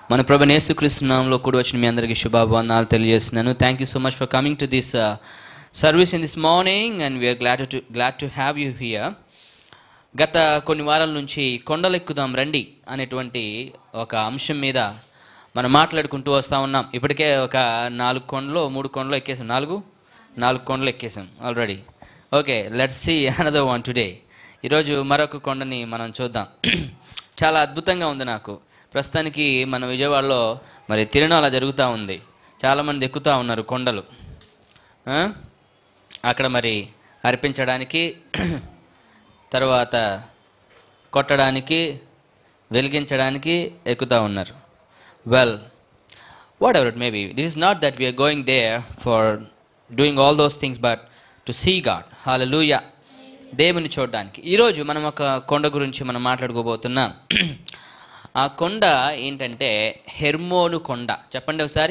మన ప్రభు యేసుక్రీస్తునామంలో కూడి వచ్చిన మీ అందరికీ శుభాభవందనాలు తెలియజేస్తున్నాను thank you so much for coming to this service in this morning and we're glad to glad to have you here గత కొన్ని వారాల నుంచి కొండలెక్కుదాం రండి అనేటువంటి ఒక అంశం మీద మనం మాట్లాడుకుంటూ వస్తూ ఉన్నాం ఇప్పటికే ఒక నాలుగు కొండలు మూడు కొండలు ఎక్కేసాం నాలుగు నాలుగు కొండలు ఎక్కేసాం already okay let's see another one today ఈరోజు మరొక కొండని మనం చూద్దాం చాలా అద్భుతంగా ఉంది నాకు ప్రస్తుతానికి మన విజయవాడలో మరి తిరునాల జరుగుతూ ఉంది చాలామంది ఎక్కుతూ ఉన్నారు కొండలు ఆ? అక్కడ మరి అర్పించడానికి తర్వాత కొట్టడానికి వెలిగించడానికి ఎక్కుతూ ఉన్నారు well whatever it maybe this is not that we're going there for doing all those things but to see God hallelujah దేవుని చూడడానికి ఈరోజు మనం ఒక కొండ గురించి మనం మాట్లాడుకోబోతున్నాం ఆ కొండ ఏంటంటే హెర్మోను కొండ చెప్పండి ఒకసారి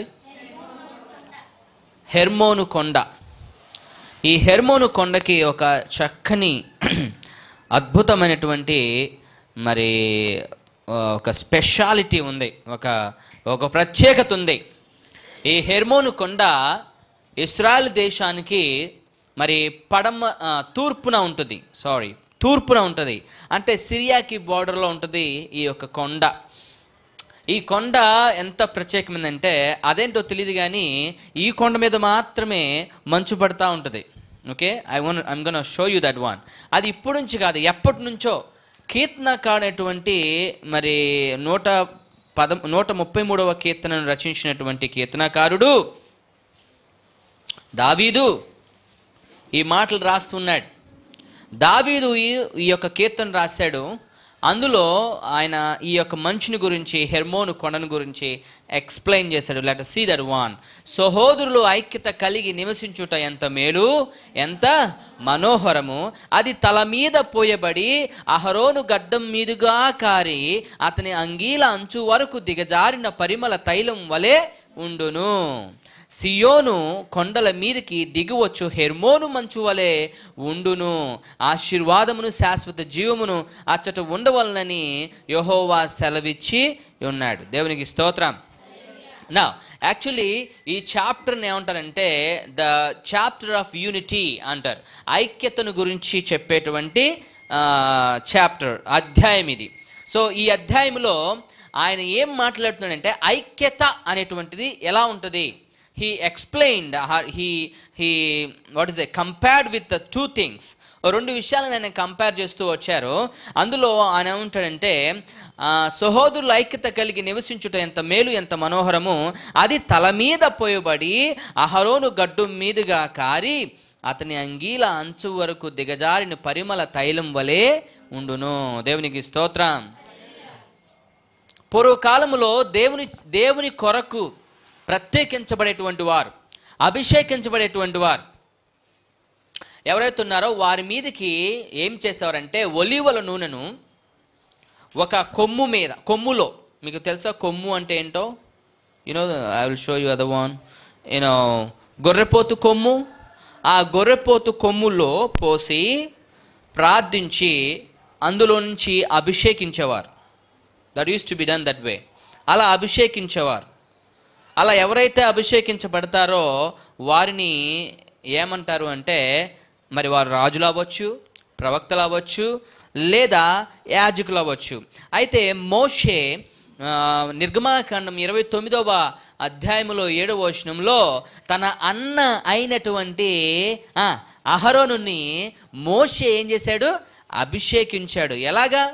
హెర్మోను కొండ ఈ హెర్మోను కొండకి ఒక చక్కని అద్భుతమైనటువంటి మరి ఆ, ఒక స్పెషాలిటీ ఉంది ఒక ఒక ప్రత్యేకత ఉంది ఈ హెర్మోను కొండ ఇస్రాయల్ దేశానికి మరి పడమ ఆ, తూర్పున ఉంటుంది సారీ తూర్పున ఉంటుంది అంటే సిరియాకి బార్డర్లో ఉంటుంది ఈ యొక్క కొండ ఈ కొండ ఎంత ప్రత్యేకమైందంటే అదేంటో తెలియదు కానీ ఈ కొండ మీద మాత్రమే మంచు పడతా ఉంటుంది okay I one I'm gonna show you that one అది ఇప్పుడు నుంచి కాదు ఎప్పటి నుంచో కీర్తనకాడేటువంటి మరి నూట పద నూట ముప్పై మూడవ కీర్తనను రచించినటువంటి కీర్తనకారుడు దావీదు ఈ మాటలు రాస్తున్నాడు దావీదు ఈ ఈ యొక్క కీర్తన రాశాడు అందులో ఆయన ఈ యొక్క మంచుని గురించి హెర్మోను కొండను గురించి ఎక్స్ప్లెయిన్ చేశాడు లెట్ సీ దట్ వాన్ సహోదరులు ఐక్యత కలిగి నివసించుట ఎంత మేలు ఎంత మనోహరము అది తల మీద పోయబడి అహరోను గడ్డం మీదుగా కారి అతని అంగీల అంచు వరకు దిగజారిన పరిమళ తైలం వలె ఉండును సియోను కొండల మీదకి దిగువచ్చు హెర్మోను మంచు వలె ఉండును ఆశీర్వాదమును శాశ్వత జీవమును అచ్చట ఉండవలనని యెహోవా సెలవిచ్చి ఉన్నాడు దేవునికి స్తోత్రం నా యాక్చువల్లీ ఈ చాప్టర్ని ఏమంటారంటే ద చాప్టర్ ఆఫ్ యూనిటీ అంటారు ఐక్యతను గురించి చెప్పేటువంటి చాప్టర్ అధ్యాయం ఇది సో ఈ అధ్యాయంలో ఆయన ఏం మాట్లాడుతున్నాడంటే ఐక్యత అనేటువంటిది ఎలా ఉంటుంది he explained he he what is a compared with two things రెండు విషయాలను ఆయన కంపేర్ చేస్తూ వచ్చారు అందులో ఆయన ఏమంటాడంటే ఆ, సహోదరుల ఐక్యత కలిగి నివసించుట ఎంత మేలు ఎంత మనోహరము అది తల మీద పోయబడి అహరోను గడ్డు మీదుగా కారి అతని అంగీల అంచు వరకు దిగజారిన పరిమళ తైలం వలె ఉండును దేవునికి స్తోత్రం పూర్వకాలములో దేవుని దేవుని కొరకు ప్రత్యేకించబడేటువంటి వారు అభిషేకించబడేటువంటి వారు ఎవరైతే ఉన్నారో వారి మీదకి ఏం చేసేవారంటే ఒలివల నూనెను ఒక కొమ్ము మీద కొమ్ములో మీకు తెలుసా కొమ్ము అంటే ఏంటో you know I will show you other one you know గొర్రెపోతు కొమ్ము ఆ గొర్రెపోతు కొమ్ములో పోసి ప్రార్థించి అందులో నుంచి అభిషేకించేవారు that used to be done that way అలా అభిషేకించేవారు అలా ఎవరైతే అభిషేకించబడతారో వారిని ఏమంటారు అంటే మరి వారు రాజులు అవ్వచ్చు ప్రవక్తలు అవ్వచ్చు లేదా యాజకులు అవ్వచ్చు అయితే మోషే ఆ, నిర్గమాకాండం ఇరవై తొమ్మిదవ అధ్యాయములో ఏడవ వచనంలో తన అన్న అయినటువంటి ఆ, అహరోనుని మోషే ఏం చేశాడు అభిషేకించాడు ఎలాగా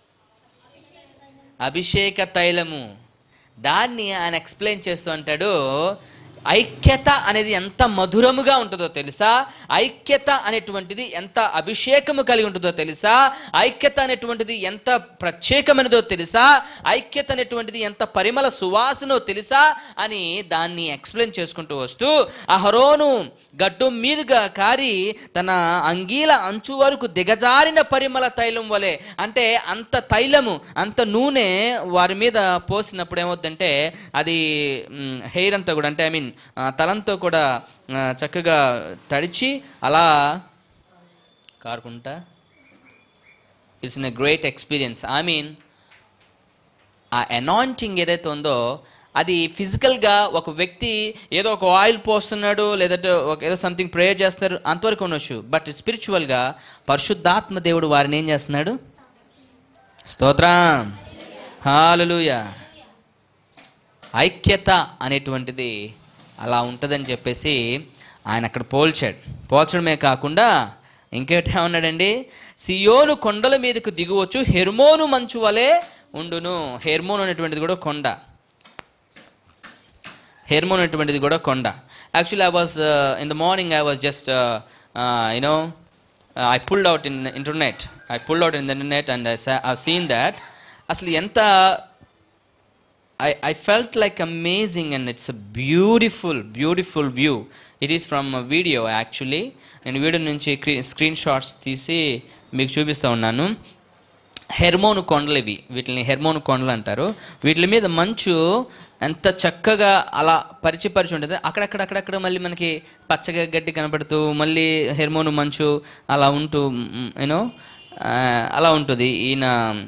అభిషేక తైలము దాన్ని ఆయన ఎక్స్ప్లెయిన్ చేస్తూ అంటాడు ఐక్యత అనేది ఎంత మధురముగా ఉంటుందో తెలుసా ఐక్యత అనేటువంటిది ఎంత అభిషేకము కలిగి ఉంటుందో తెలుసా ఐక్యత అనేటువంటిది ఎంత ప్రత్యేకమైనదో తెలుసా ఐక్యత అనేటువంటిది ఎంత పరిమళ సువాసనో తెలుసా అని దాన్ని ఎక్స్ప్లెయిన్ చేసుకుంటూ వస్తూ అహరోను గడ్డు మీదుగా కారి తన అంగీల అంచు వరకు దిగజారిన పరిమళ తైలం వలె అంటే అంత తైలము అంత నూనె వారి మీద పోసినప్పుడు ఏమవుద్దంటే అది హెయిర్ అంతా కూడా అంటే ఐ మీన్ తలంతో కూడా ఆ, చక్కగా తడిచి అలా కారుకుంటా it's in a great experience I mean ah anointing ఏదైతే ఉందో అది ఫిజికల్గా ఒక వ్యక్తి ఏదో ఒక ఆయిల్ పోస్తున్నాడు లేదంటే ఒక ఏదో సంథింగ్ ప్రేయర్ చేస్తారు అంతవరకు ఉండొచ్చు బట్ స్పిరిచువల్గా పరిశుద్ధాత్మ దేవుడు వారిని ఏం చేస్తున్నాడు స్తోత్రం హాలలుయా ఐక్యత అనేటువంటిది అలా ఉంటుందని చెప్పేసి ఆయన అక్కడ పోల్చాడు పోల్చడమే కాకుండా ఇంకేటి ఏమన్నాడండి సియోను కొండల మీదకు దిగువచ్చు హెర్మోను మంచు వలె ఉండును హెర్మోన్ అనేటువంటిది కూడా కొండ హెర్మోన్ అనేటువంటిది కూడా కొండ actually I was in the morning I was just you know I pulled out in internet I pulled out in the internet and I seen that అసలు ఎంత I, I felt like amazing and it's a beautiful, beautiful view. It is from a video actually. నేను video నుంచి screenshots తీసి మీకు చూపిస్తూ ఉన్నాను హెర్మోను కొండలు ఇవి వీటిని హెర్మోను కొండలు అంటారు వీటి మీద మంచు ఎంత చక్కగా అలా పరిచి పరిచి ఉంటుంది అక్కడక్కడ అక్కడక్కడ మళ్ళీ మనకి పచ్చగా గడ్డి కనపడుతూ మళ్ళీ హెర్మోను మంచు అలా ఉంటూ యూనో అలా ఉంటుంది ఈయన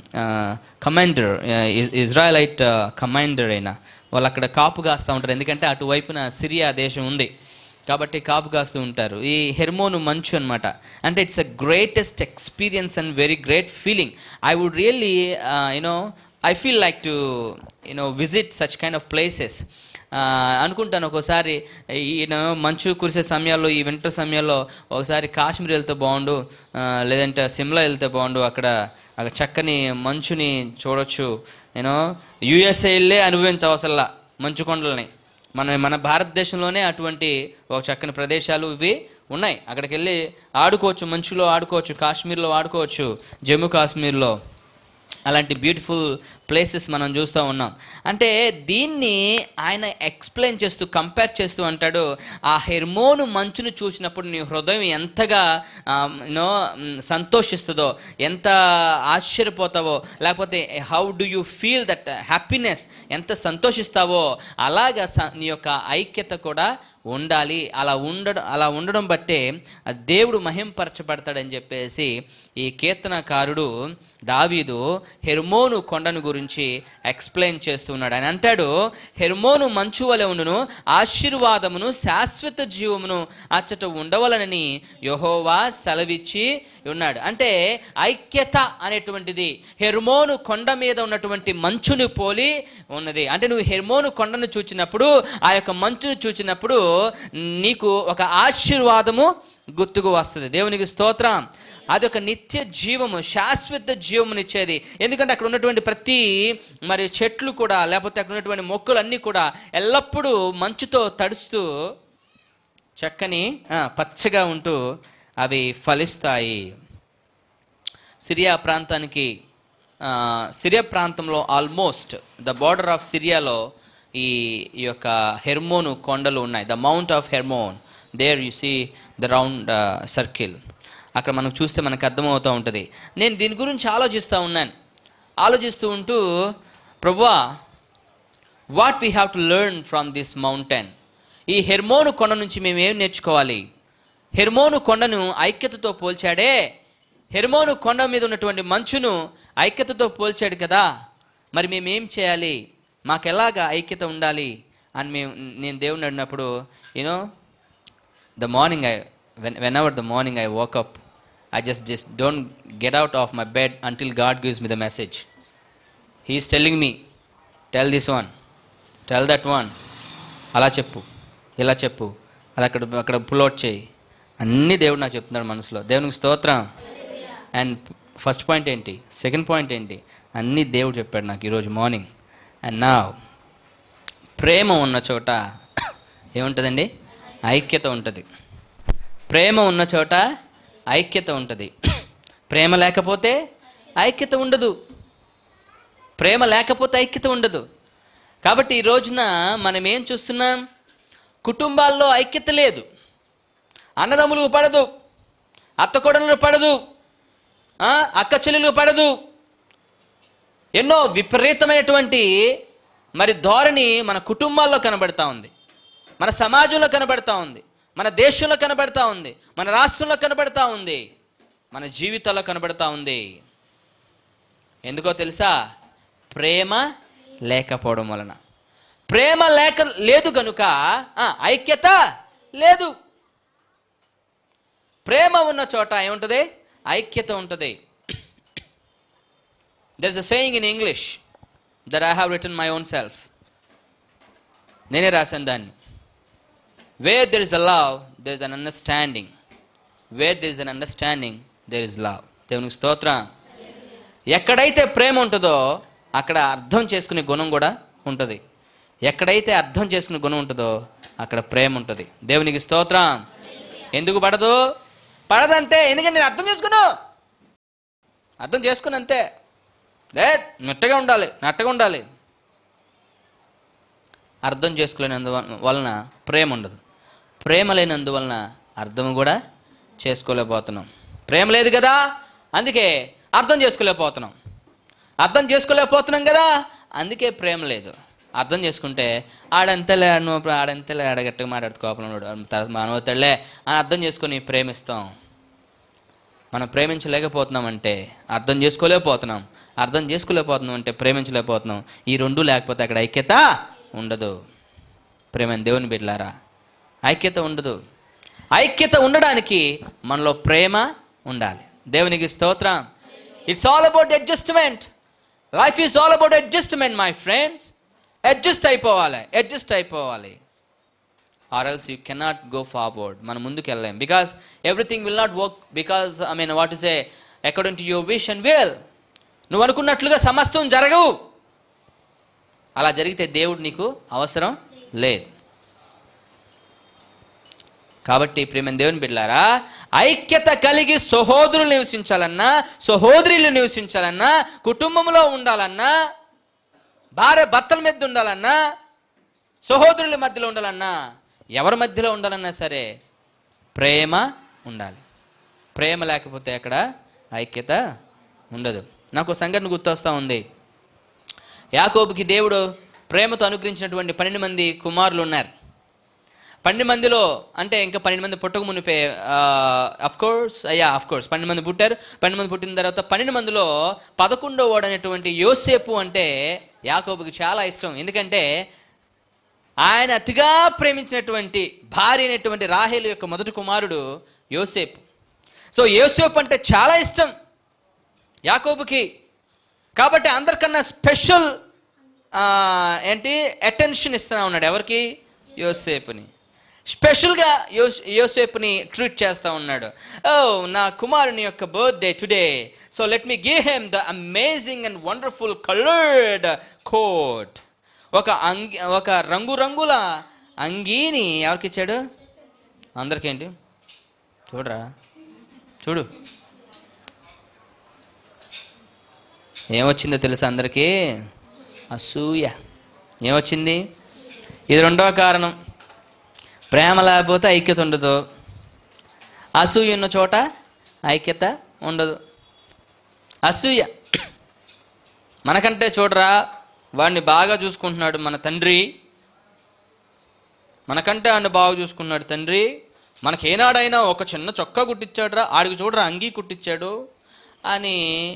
కమాండర్ ఇజ్రాయలైట్ కమాండర్ అయిన వాళ్ళు అక్కడ కాపు కాస్తూ ఉంటారు ఎందుకంటే అటువైపున సిరియా దేశం ఉంది కాబట్టి కాపు కాస్తూ ఉంటారు ఈ హెర్మోను మంచు అనమాట అంటే it's a greatest experience and very great feeling I would really you know I feel like to you know visit such kind of places అనుకుంటాను ఒక్కోసారి ఈయన మంచు కురిసే సమయాల్లో ఈ వింటర్ సమయాల్లో ఒకసారి కాశ్మీర్ వెళ్తే బాగుండు ఆ, లేదంటే సిమ్లా వెళ్తే బాగుండు అక్కడ అక్కడ చక్కని మంచుని చూడొచ్చు నేను యుఎస్ఏ వెళ్ళే అనుభవించవసల్లా మంచు కొండలని మన మన భారతదేశంలోనే అటువంటి ఒక చక్కని ప్రదేశాలు ఇవి ఉన్నాయి అక్కడికి వెళ్ళి ఆడుకోవచ్చు మంచులో ఆడుకోవచ్చు కాశ్మీర్లో ఆడుకోవచ్చు జమ్మూ కాశ్మీర్లో అలాంటి బ్యూటిఫుల్ ప్లేసెస్ మనం చూస్తూ ఉన్నాం అంటే దీన్ని ఆయన ఎక్స్ప్లెయిన్ చేస్తూ కంపేర్ చేస్తూ అంటాడు ఆ హెర్మోను మంచును చూసినప్పుడు నీ హృదయం ఎంతగా యూనో సంతోషిస్తుందో ఎంత ఆశ్చర్యపోతావో లేకపోతే how do you feel that happiness ఎంత సంతోషిస్తావో అలాగా స- నీ యొక్క ఐక్యత కూడా ఉండాలి అలా ఉండడం అలా ఉండడం బట్టే ఆ దేవుడు మహింపరచబడతాడని చెప్పేసి ఈ కీర్తనకారుడు దావీదు హెర్మోను కొండను గురించి ఎక్స్ప్లెయిన్ చేస్తున్నాడు ఆయన అంటాడు హెర్మోను మంచు వలె ఉండును ఆశీర్వాదమును శాశ్వత జీవమును అచ్చట ఉండవలనని యహోవా సెలవిచ్చి ఉన్నాడు అంటే ఐక్యత అనేటువంటిది హెర్మోను కొండ మీద ఉన్నటువంటి మంచుని పోలి ఉన్నది అంటే నువ్వు హెర్మోను కొండను చూచినప్పుడు ఆ యొక్క మంచును చూచినప్పుడు నీకు ఒక ఆశీర్వాదము గుర్తుకు వస్తుంది దేవునికి స్తోత్రం అది ఒక నిత్య జీవము శాశ్వత జీవమునిచ్చేది ఎందుకంటే అక్కడ ఉన్నటువంటి ప్రతి మరి చెట్లు కూడా లేకపోతే అక్కడ ఉన్నటువంటి మొక్కలు అన్నీ కూడా ఎల్లప్పుడూ మంచుతో తడుస్తూ చక్కని ఆ, పచ్చగా ఉంటూ అవి ఫలిస్తాయి సిరియా ప్రాంతానికి ఆ, సిరియా ప్రాంతంలో ఆల్మోస్ట్ ద బార్డర్ ఆఫ్ సిరియాలో ఈ ఈ యొక్క హెర్మోను కొండలు ఉన్నాయి the mount of Hermon there you see the round circle అక్కడ మనకు చూస్తే మనకు అర్థమవుతూ ఉంటుంది నేను దీని గురించి ఆలోచిస్తూ ఉన్నాను ఆలోచిస్తూ ఉంటూ ప్రభువా what we have to learn from this mountain ఈ హెర్మోను కొండ నుంచి మేము ఏం నేర్చుకోవాలి హెర్మోను కొండను ఐక్యతతో పోల్చాడే హెర్మోను కొండ మీద ఉన్నటువంటి మంచును ఐక్యతతో పోల్చాడు కదా మరి మేము ఏం చేయాలి మాకు ఎలాగా ఐక్యత ఉండాలి అని మేము నేను దేవుని అడిగినప్పుడు you know the morning I when whenever the morning I wake up I just just don't get out of my bed until God gives me the message he's telling me tell this one tell that one అలా చెప్పు ఇలా చెప్పు అది అక్కడ అక్కడ pull out చేయి అన్నీ దేవుడు నాకు చెప్తున్నాడు మనసులో దేవునికి స్తోత్రం అండ్ ఫస్ట్ పాయింట్ ఏంటి సెకండ్ పాయింట్ ఏంటి అన్నీ దేవుడు చెప్పాడు నాకు ఈరోజు మార్నింగ్ అండ్ నా ప్రేమ ఉన్న చోట ఏముంటుందండి ఐక్యత ఉంటుంది ప్రేమ ఉన్న చోట ఐక్యత ఉంటుంది ప్రేమ లేకపోతే ఐక్యత ఉండదు ప్రేమ లేకపోతే ఐక్యత ఉండదు కాబట్టి ఈ రోజున మనం ఏం చూస్తున్నాం కుటుంబాల్లో ఐక్యత లేదు అన్నదమ్ములకు పడదు అత్త కొడలకు పడదు ఆ, అక్క చెల్లెలకు పడదు ఎన్నో విపరీతమైనటువంటి మరి ధోరణి మన కుటుంబాల్లో కనబడతా ఉంది మన సమాజంలో కనబడతా ఉంది మన దేశంలో కనబడతా ఉంది మన రాష్ట్రంలో కనబడతా ఉంది మన జీవితాల్లో కనబడతా ఉంది ఎందుకో తెలుసా ప్రేమ లేకపోవడం వలన ప్రేమ లేక లేదు గనుక ఆ, ఐక్యత లేదు ప్రేమ ఉన్న చోట ఏముంటుంది ఐక్యత ఉంటుంది there is a saying in English that I have return my own self నేనే రాశాను దాన్ని where there is a love there is an understanding where there is an understanding there is love దేవునికి స్తోత్రం ఎక్కడైతే ప్రేమ ఉంటుందో అక్కడ అర్థం చేసుకునే గుణం కూడా ఉంటుంది ఎక్కడైతే అర్థం చేసుకునే గుణం ఉంటుందో అక్కడ ప్రేమ ఉంటుంది దేవునికి స్తోత్రం ఎందుకు పడదు పడదంటే ఎందుకంటే నేను అర్థం చేసుకున్నావు అర్థం చేసుకుని అంతే లే నెట్టగా ఉండాలి నెట్టగా ఉండాలి అర్థం చేసుకోలేనందు వలన ప్రేమ ఉండదు ప్రేమ లేనందువలన అర్థం కూడా చేసుకోలేకపోతున్నాం ప్రేమ లేదు కదా అందుకే అర్థం చేసుకోలేకపోతున్నాం అర్థం చేసుకోలేకపోతున్నాం కదా అందుకే ప్రేమ లేదు అర్థం చేసుకుంటే ఆడంతలే నువ్వు ఆడంతలే ఆడగట్టగా మాట్లాడుతూ కోపం తర్వాత మానవతలే అని అర్థం చేసుకొని ప్రేమిస్తాం మనం ప్రేమించలేకపోతున్నామంటే అర్థం చేసుకోలేకపోతున్నాం అర్థం చేసుకోలేకపోతున్నాం అంటే ప్రేమించలేకపోతున్నాం ఈ రెండు లేకపోతే అక్కడ ఐక్యత ఉండదు ప్రేమ దేవుని బిడ్డలారా ఐక్యత ఉండదు ఐక్యత ఉండడానికి మనలో ప్రేమ ఉండాలి దేవునికి స్తోత్రం it's all about adjustment life is all about adjustment my friends adjust అయిపోవాలి అడ్జస్ట్ అయిపోవాలి or else you cannot go forward మనం ముందుకు వెళ్ళలేం because everything will not work because I mean what is a according to your wish and will నువ్వు అనుకున్నట్లుగా సమస్తం జరగవు అలా జరిగితే దేవుడు నీకు అవసరం లేదు కాబట్టి ప్రేమ దేవుని బిడ్డారా ఐక్యత కలిగి సహోదరులు నివసించాలన్నా సహోదరులు నివసించాలన్నా కుటుంబంలో ఉండాలన్నా భార్య భర్తల మధ్య ఉండాలన్నా సహోదరుల మధ్యలో ఉండాలన్నా ఎవరి మధ్యలో ఉండాలన్నా సరే ప్రేమ ఉండాలి ప్రేమ లేకపోతే అక్కడ ఐక్యత ఉండదు నాకు ఒక సంఘటన గుర్తొస్తూ ఉంది యాకోబుకి దేవుడు ప్రేమతో అనుగ్రహించినటువంటి పన్నెండు మంది కుమారులు ఉన్నారు పన్నెండు మందిలో అంటే ఇంకా పన్నెండు మంది పుట్టక మునిపే అఫ్ కోర్స్ అయ్యా అఫ్ కోర్స్ పన్నెండు మంది పుట్టారు పన్నెండు మంది పుట్టిన తర్వాత పన్నెండు మందిలో పదకొండో వాడు అనేటువంటి యోసేపు అంటే యాకోబుకి చాలా ఇష్టం ఎందుకంటే ఆయన అతిగా ప్రేమించినటువంటి భార్య అయినటువంటి రాహేలు యొక్క మొదటి కుమారుడు యోసేపు సో యోసేపు అంటే చాలా ఇష్టం యాకోబుకి కాబట్టి అందరికన్నా స్పెషల్ ఏంటి అటెన్షన్ ఇస్తూనే ఉన్నాడు ఎవరికి యోసేపుని స్పెషల్గా యోస్ యోసేపుని ట్రీట్ చేస్తూ ఉన్నాడు ఓ నా కుమారుని యొక్క birthday today so let me give him the amazing and wonderful coloured coat ఒక అంగి ఒక రంగురంగుల అంగీని ఎవరికి ఇచ్చాడు అందరికేంటి చూడరా చూడు ఏమొచ్చిందో తెలుసా అందరికీ అసూయ ఏమొచ్చింది ఇది రెండవ కారణం ప్రేమ లేకపోతే ఐక్యత ఉండదు అసూయ ఉన్న చోట ఐక్యత ఉండదు అసూయ మనకంటే చూడరా వాడిని బాగా చూసుకుంటున్నాడు మన తండ్రి మనకంటే ఆయన బాగా చూసుకున్నాడు తండ్రి మనకి ఏనాడైనా ఒక చిన్న చొక్కా కుట్టించాడురా ఆడికి చూడరా అంగీ కుట్టించాడు అని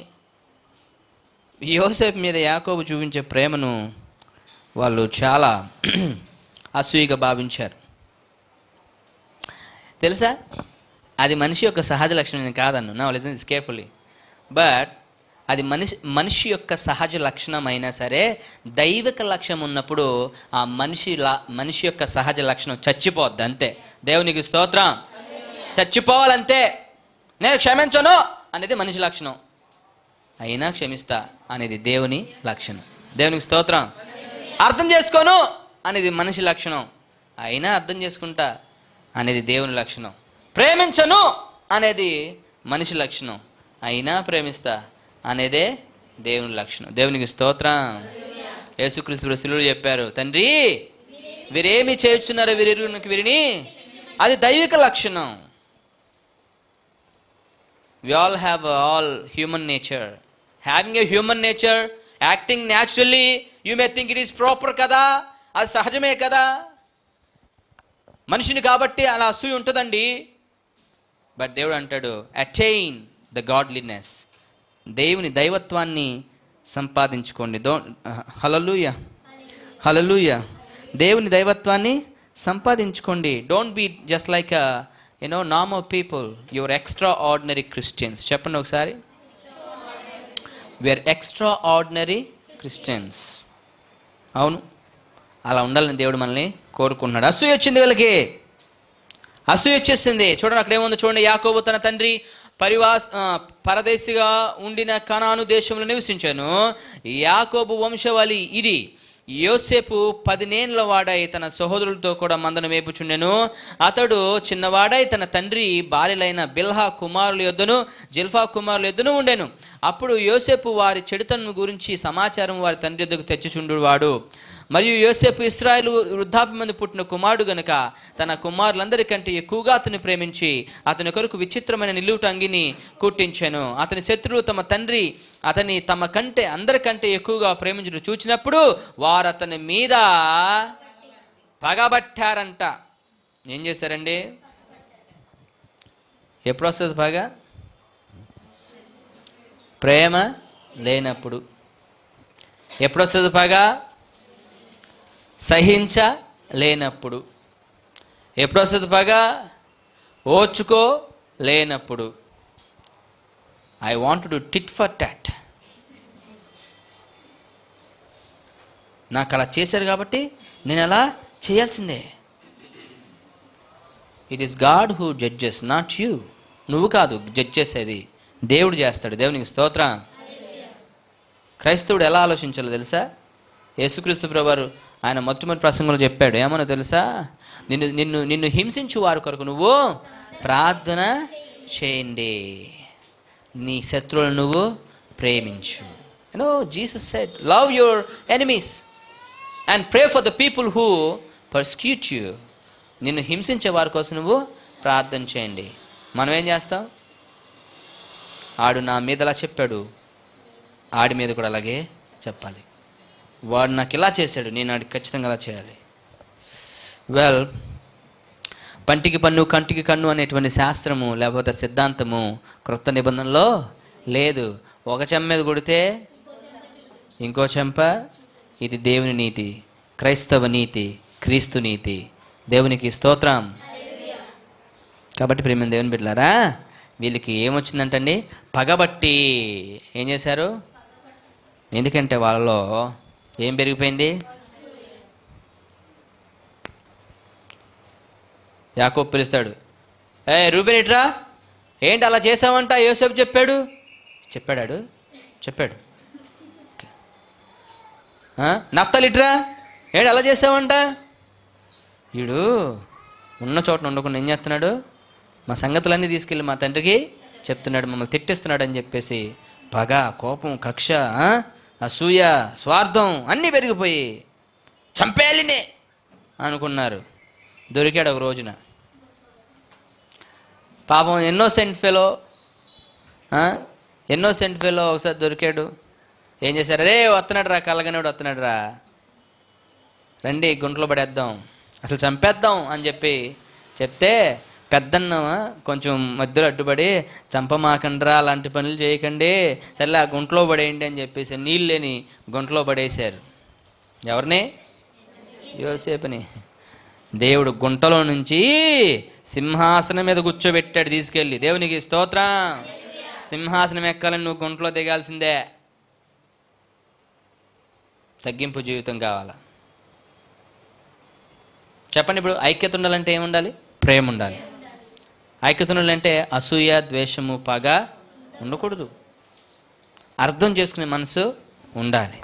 యోసేపు మీద యాకోబు చూపించే ప్రేమను వాళ్ళు చాలా అసూయగా భావించారు తెలుసా అది మనిషి యొక్క సహజ లక్షణం నేను కాదన్ను నా లిజన్ ఇస్ కేర్ఫుల్లీ బట్ అది మనిషి మనిషి యొక్క సహజ లక్షణం అయినా సరే దైవిక లక్ష్యం ఉన్నప్పుడు ఆ మనిషి లా- మనిషి యొక్క సహజ లక్షణం చచ్చిపోద్ది అంతే దేవునికి స్తోత్రం చచ్చిపోవాలంతే నేను క్షమించను అనేది మనిషి లక్షణం అయినా క్షమిస్తా అనేది దేవుని లక్షణం దేవునికి స్తోత్రం అర్థం చేసుకోను అనేది మనిషి లక్షణం అయినా అర్థం చేసుకుంటా అనేది దేవుని లక్షణం ప్రేమించను అనేది మనిషి లక్షణం అయినా ప్రేమిస్తా అనేదే దేవుని లక్షణం దేవునికి స్తోత్రం యేసుక్రీస్తు శిలువులు చెప్పారు తండ్రి వీరేమి చేయుచున్నారో వీరికి వీరిని అది దైవిక లక్షణం we all have uh, all human nature having a human nature acting naturally you may think it is proper కదా అది సహజమే కదా మనిషిని కాబట్టి అలా అసూయ ఉంటుందండి బట్ దేవుడు అంటాడు అటైన్ ద గాడ్లీనెస్ దేవుని దైవత్వాన్ని సంపాదించుకోండి దో హలలుయ హలలుయ దేవుని దైవత్వాన్ని సంపాదించుకోండి don't be just like you know normal people your extraordinary Christians చెప్పండి ఒకసారి వీఆర్ ఎక్స్ట్రా ఆర్డినరీ క్రిస్టియన్స్ అవును అలా ఉండాలని దేవుడు మనల్ని కోరుకుంటున్నాడు అసూయ వచ్చింది వీళ్ళకి అసూయ వచ్చేసింది చూడండి అక్కడ ఏముంది చూడండి యాకోబు తన తండ్రి పరివాస్ ఆ, పరదేశిగా ఉండిన కనాను దేశంలో నివసించాను యాకోబు వంశవలి ఇది యోసేపు పదినేండ్ల వాడై తన సహోదరులతో కూడా మందను మేపుచుండెను అతడు చిన్నవాడై తన తండ్రి భార్యలైన బిల్హా కుమారుల యొద్దను జిల్ఫా కుమారుల యొద్దను ఉండెను అప్పుడు యోసేపు వారి చెడుతనం గురించి సమాచారం వారి తండ్రి యొద్దకు తెచ్చుచుండువాడు మరియు యోసేపు ఇస్రాయేలు వృద్ధాప్య మంది పుట్టిన కుమారుడు గనుక తన కుమారులందరికంటే ఎక్కువగా అతన్ని ప్రేమించి అతని కొరకు విచిత్రమైన నిలువుట అంగిని కుట్టించాను అతని శత్రువు తమ తండ్రి అతని తమ కంటే అందరికంటే ఎక్కువగా ప్రేమించడం చూచినప్పుడు వారు అతని మీద పగబట్టారంట ఏం చేశారండి ఎప్పుడు వస్తుంది పగ ప్రేమ లేనప్పుడు ఎప్పుడు వస్తుంది పగ సహించ లేనప్పుడు ఎప్పుడు వస్తుంది పగ ఓర్చుకో లేనప్పుడు I want to tit for tat నాకు అలా చేశారు కాబట్టి నేను అలా చేయాల్సిందే it is God who judges not you నువ్వు కాదు జడ్జ్ చేసేది దేవుడు చేస్తాడు దేవునికి స్తోత్రం క్రైస్తవుడు ఎలా ఆలోచించాలో తెలుసా యేసుక్రీస్తు ప్రభువారు ఆయన మొట్టమొదటి ప్రసంగంలో చెప్పాడు ఏమన్నా తెలుసా నిన్ను నిన్ను నిన్ను హింసించు వారి కొరకు నువ్వు ప్రార్థన చేయండి నీ శత్రువులను నువ్వు ప్రేమించు you know Jesus said love your enemies and pray for the people who persecute you నిన్ను హింసించే వారి కోసం నువ్వు ప్రార్థన చేయండి మనం ఏం చేస్తాం ఆడు నా మీద అలా చెప్పాడు ఆడి మీద కూడా అలాగే చెప్పాలి వాడు నాకు ఇలా చేశాడు నేను ఆడికి ఖచ్చితంగా అలా చేయాలి వెల్ పంటికి పన్ను కంటికి కన్ను అనేటువంటి శాస్త్రము లేకపోతే సిద్ధాంతము క్రొత్త నిబంధనలో లేదు ఒక చెంప మీద కొడితే ఇంకో చెంప ఇది దేవుని నీతి క్రైస్తవ నీతి క్రీస్తు నీతి దేవునికి స్తోత్రం కాబట్టి ప్రేమ దేవుని బిడ్డలారా వీళ్ళకి ఏమొచ్చిందంటండి పగబట్టి ఏం చేశారు ఎందుకంటే వాళ్ళలో ఏం పెరిగిపోయింది యాకోబు పిలుస్తాడు ఏ రూబెన్ ఇట్రా ఏంటి అలా చేసావంట యోసేపు చెప్పాడు చెప్పాడాడు చెప్పాడు ఆ? నఫ్తాలి ఇట్రా ఏంటి అలా చేసావంట వీడు ఉన్న చోట ఉండకుండా ఏం చేస్తున్నాడు మా సంగతులన్నీ తీసుకెళ్ళి మా తండ్రికి చెప్తున్నాడు మమ్మల్ని తిట్టిస్తున్నాడు అని చెప్పేసి పగ కోపం కక్ష ఆ? అసూయ స్వార్థం అన్నీ పెరిగిపోయి చంపేయాలినే అనుకున్నారు దొరికాడు ఒక రోజున పాపం ఎన్నోసెంట్ ఫెలో ఎన్నోసెంట్ ఫెలో ఒకసారి దొరికాడు ఏం చేశారు రే వస్తున్నాడు రా కలగనేవాడు వస్తున్నాడు రా రండి గుంటలో పడేద్దాం అసలు చంపేద్దాం అని చెప్పి చెప్తే పెద్దన్న కొంచెం మధ్యలో అడ్డుపడి చంపమాకండ్రా అలాంటి పనులు చేయకండి సరే ఆ గుంటలో పడేయండి అని చెప్పేసి నీళ్ళు లేని గుంటలో పడేశారు ఎవరిని యోసేపుని దేవుడు గుంటలో నుంచి సింహాసనం మీద కూర్చోబెట్టాడు తీసుకెళ్ళి దేవునికి స్తోత్రం సింహాసనం ఎక్కాలని నువ్వు గుంటలో దిగాల్సిందే తగ్గింపు జీవితం కావాలా చెప్పండి ఇప్పుడు ఐక్యత ఉండాలంటే ఏముండాలి ప్రేమ ఉండాలి ఐక్యత ఉండాలంటే అసూయ ద్వేషము పగ ఉండకూడదు అర్థం చేసుకునే మనసు ఉండాలి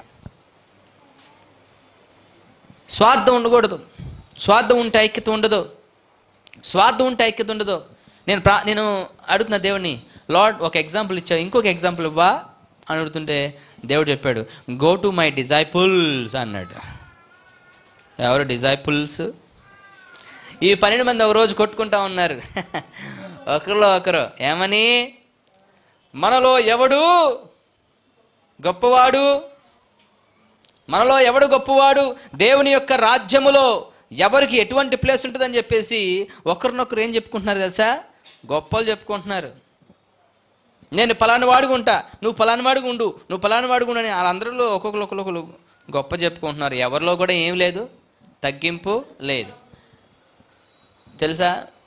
స్వార్థం ఉండకూడదు స్వార్థం ఉంటే ఐక్యత ఉండదు స్వార్థం ఉంటే ఐక్యత ఉండదు నేను ప్రా నేను అడుగుతున్న దేవుడిని లార్డ్ ఒక ఎగ్జాంపుల్ ఇచ్చావు ఇంకొక ఎగ్జాంపుల్ ఇవ్వా అని అడుగుతుంటే దేవుడు చెప్పాడు గో టు మై డిజైపుల్స్ అన్నాడు ఎవరు డిజైపుల్స్ ఈ పన్నెండు మంది ఒక రోజు కొట్టుకుంటా ఉన్నారు ఒకరిలో ఒకరు ఏమని మనలో ఎవడు గొప్పవాడు మనలో ఎవడు గొప్పవాడు దేవుని యొక్క రాజ్యములో ఎవరికి ఎటువంటి ప్లేస్ ఉంటుందని చెప్పేసి ఒకరినొకరు ఏం చెప్పుకుంటున్నారు తెలుసా గొప్పలు చెప్పుకుంటున్నారు నేను పలాని వాడుగా ఉంటా నువ్వు పలాని వాడుగా ఉండు నువ్వు పలాని వాడుగా ఉండు అని వాళ్ళందరిలో ఒక్కొక్కరు ఒక్కొక్కరు గొప్ప చెప్పుకుంటున్నారు ఎవరిలో కూడా ఏం లేదు తగ్గింపు లేదు తెలుసా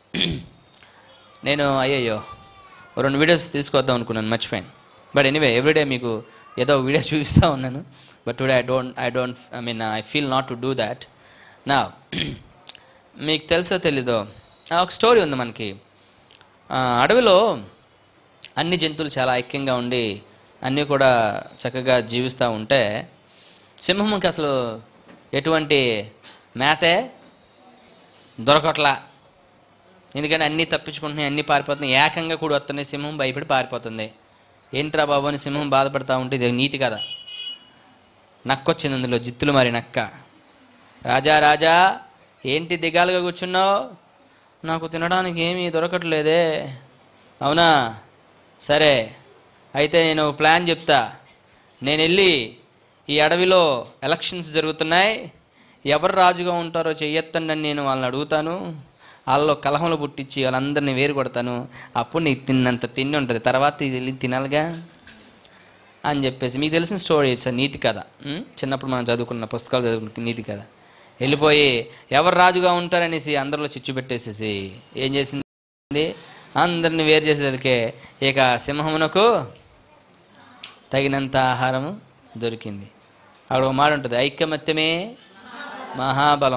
నేను అయ్యయ్యో ఓ రెండు వీడియోస్ తీసుకొద్దాం అనుకున్నాను మర్చిపోయాను బట్ ఎనీవే ఎవ్రీడే మీకు ఏదో వీడియో చూపిస్తూ ఉన్నాను but today I don't I don't I mean I feel not to do that నా మీకు తెలుసో తెలీదో ఆ, ఒక స్టోరీ ఉంది మనకి ఆ, అడవిలో అన్ని జంతువులు చాలా ఐక్యంగా ఉండి అన్నీ కూడా చక్కగా జీవిస్తూ ఉంటే సింహంకి అసలు ఎటువంటి మేతే దొరకట్లా ఎందుకంటే అన్నీ తప్పించుకుంటున్నాయి అన్నీ పారిపోతున్నాయి ఏకంగా కూడా వస్తున్నాయి సింహం భయపడి పారిపోతుంది ఏంట్రా బాబు అని సింహం బాధపడతా ఉంటే ఇది నీతి కదా నక్క వచ్చింది అందులో జిత్తులు మరి నక్క రాజా రాజా ఏంటి దిగాలుగా కూర్చున్నావు నాకు తినడానికి ఏమీ దొరకట్లేదే అవునా సరే అయితే నేను ఒక ప్లాన్ చెప్తా నేను వెళ్ళి ఈ అడవిలో ఎలక్షన్స్ జరుగుతున్నాయి ఎవరు రాజుగా ఉంటారో చెయ్యొత్తండి అని నేను వాళ్ళని అడుగుతాను వాళ్ళలో కలహంలో పుట్టించి వాళ్ళందరినీ వేరు కొడతాను అప్పుడు నీకు తిన్నంత తిండి ఉంటుంది తర్వాత ఇది వెళ్ళి తినాలిగా అని చెప్పేసి మీకు తెలిసిన స్టోరీ ఇట్స్ నీతి కథ ఉం? చిన్నప్పుడు మనం చదువుకున్న పుస్తకాలు చదువుకున్న నీతి కథ వెళ్ళిపోయి ఎవరు రాజుగా ఉంటారనేసి అందరిలో చిచ్చు పెట్టేసేసి ఏం చేసింది అందరిని వేరు చేసేసరికి ఇక సింహమునకు తగినంత ఆహారము దొరికింది అక్కడ ఒక మాట ఉంటుంది ఐకమత్యమే మహాబలం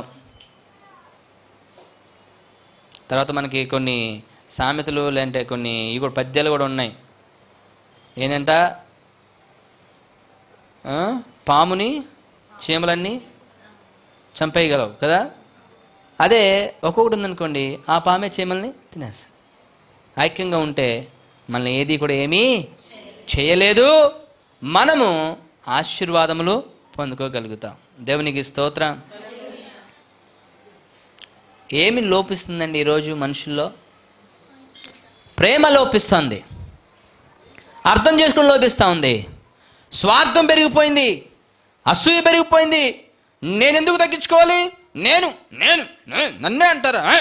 తర్వాత మనకి కొన్ని సామెతలు లేదంటే కొన్ని ఇవి కూడా పద్యాలు కూడా ఉన్నాయి ఏంటంట ఆ? పాముని చీమలన్నీ చంపేయగలవు కదా అదే ఒక్కొక్కటి ఉందనుకోండి ఆ పామే చీమల్ని తినేస్తాయి ఐక్యంగా ఉంటే మనల్ని ఏది కూడా ఏమీ చేయలేదు మనము ఆశీర్వాదములు పొందుకోగలుగుతాం దేవునికి స్తోత్రం ఏమి లోపిస్తుందండి ఈరోజు మనుషుల్లో ప్రేమ లోపిస్తుంది అర్థం చేసుకుని లోపిస్తూ ఉంది స్వార్థం పెరిగిపోయింది అసూయ పెరిగిపోయింది నేను ఎందుకు తగ్గించుకోవాలి నేను నేను నేను, నన్నే అంటారా ఆ?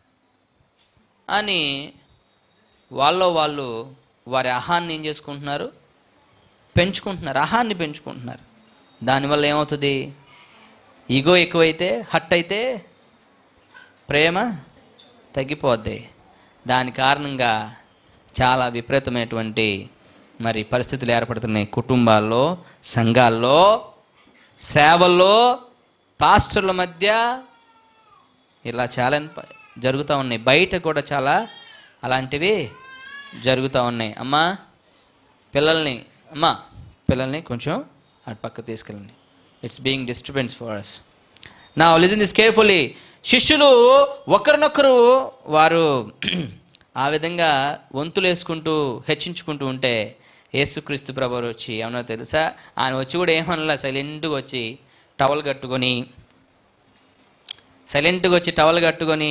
అని వాళ్ళలో వాళ్ళు వారి అహాన్ని ఏం చేసుకుంటున్నారు పెంచుకుంటున్నారు అహాన్ని పెంచుకుంటున్నారు దానివల్ల ఏమవుతుంది ఈగో ఎక్కువైతే హట్ అయితే ప్రేమ తగ్గిపోద్ది దాని కారణంగా చాలా విపరీతమైనటువంటి మరి పరిస్థితులు ఏర్పడుతున్నాయి కుటుంబాల్లో సంఘాల్లో సేవల్లో పాస్టర్ల మధ్య ఇలా చాలా ప- జరుగుతూ ఉన్నాయి బయట కూడా చాలా అలాంటివి జరుగుతూ ఉన్నాయి అమ్మా పిల్లల్ని అమ్మా పిల్లల్ని కొంచెం అటు పక్క తీసుకెళ్ళండి it's being disturbance for us నా లిజన్ దిస్ కేర్ఫుల్లీ శిష్యులు ఒకరినొకరు వారు ఆ విధంగా వంతులు వేసుకుంటూ హెచ్చించుకుంటూ ఉంటే యేసుక్రీస్తు ప్రభు వచ్చి ఏమన్నా తెలుసా ఆయన వచ్చి కూడా ఏమనలా సైలెంట్గా వచ్చి టవల్ కట్టుకొని సైలెంట్గా వచ్చి టవల్ కట్టుకొని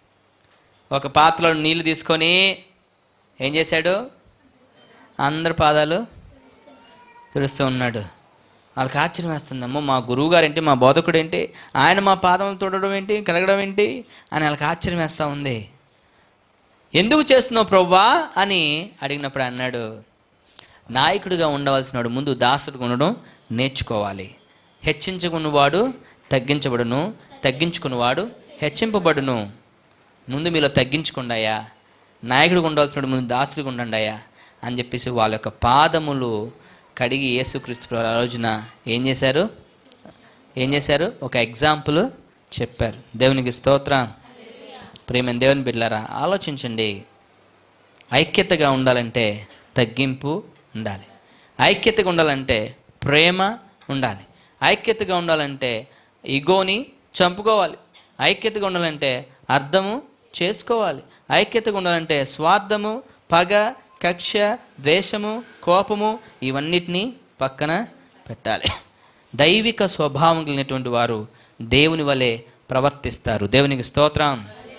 ఒక పాత్రలో నీళ్లు తీసుకొని ఏం చేశాడు అందరి పాదాలు తుడుస్తూ ఉన్నాడు వాళ్ళకి ఆశ్చర్యం వేస్తుంది అమ్మో మా గురువు గారు ఏంటి మా బోధకుడు ఏంటి ఆయన మా పాదములు తుడడం ఏంటి కలగడం ఏంటి అని వాళ్ళకి ఆశ్చర్యం వేస్తూ ఉంది ఎందుకు చేస్తున్నావు ప్రవ్వా అని అడిగినప్పుడు అన్నాడు నాయకుడిగా ఉండవలసినవాడు ముందు దాసుడిగా ఉండడం నేర్చుకోవాలి హెచ్చించుకున్నవాడు తగ్గించబడును తగ్గించుకున్నవాడు హెచ్చింపబడును ముందు మీలో తగ్గించుకుండాయా నాయకుడిగా ఉండవలసినవాడు ముందు దాసుడిగా ఉండండాయా అని చెప్పేసి వాళ్ళ యొక్క పాదములు కడిగి యేసుక్రీస్తు ప్రభు ఆ రోజున ఏం చేశారు ఏం చేశారు ఒక ఎగ్జాంపుల్ చెప్పారు దేవునికి స్తోత్రం ప్రేమ దేవుని బిడ్డలారా ఆలోచించండి ఐక్యతగా ఉండాలంటే తగ్గింపు ఉండాలి ఐక్యతగా ఉండాలంటే ప్రేమ ఉండాలి ఐక్యతగా ఉండాలంటే ఇగోని చంపుకోవాలి ఐక్యతగా ఉండాలంటే అర్థము చేసుకోవాలి ఐక్యతగా ఉండాలంటే స్వార్థము పగ కక్ష ద్వేషము కోపము ఇవన్నిటినీ పక్కన పెట్టాలి దైవిక స్వభావం కలిగినటువంటి వారు దేవుని వలె ప్రవర్తిస్తారు దేవునికి స్తోత్రం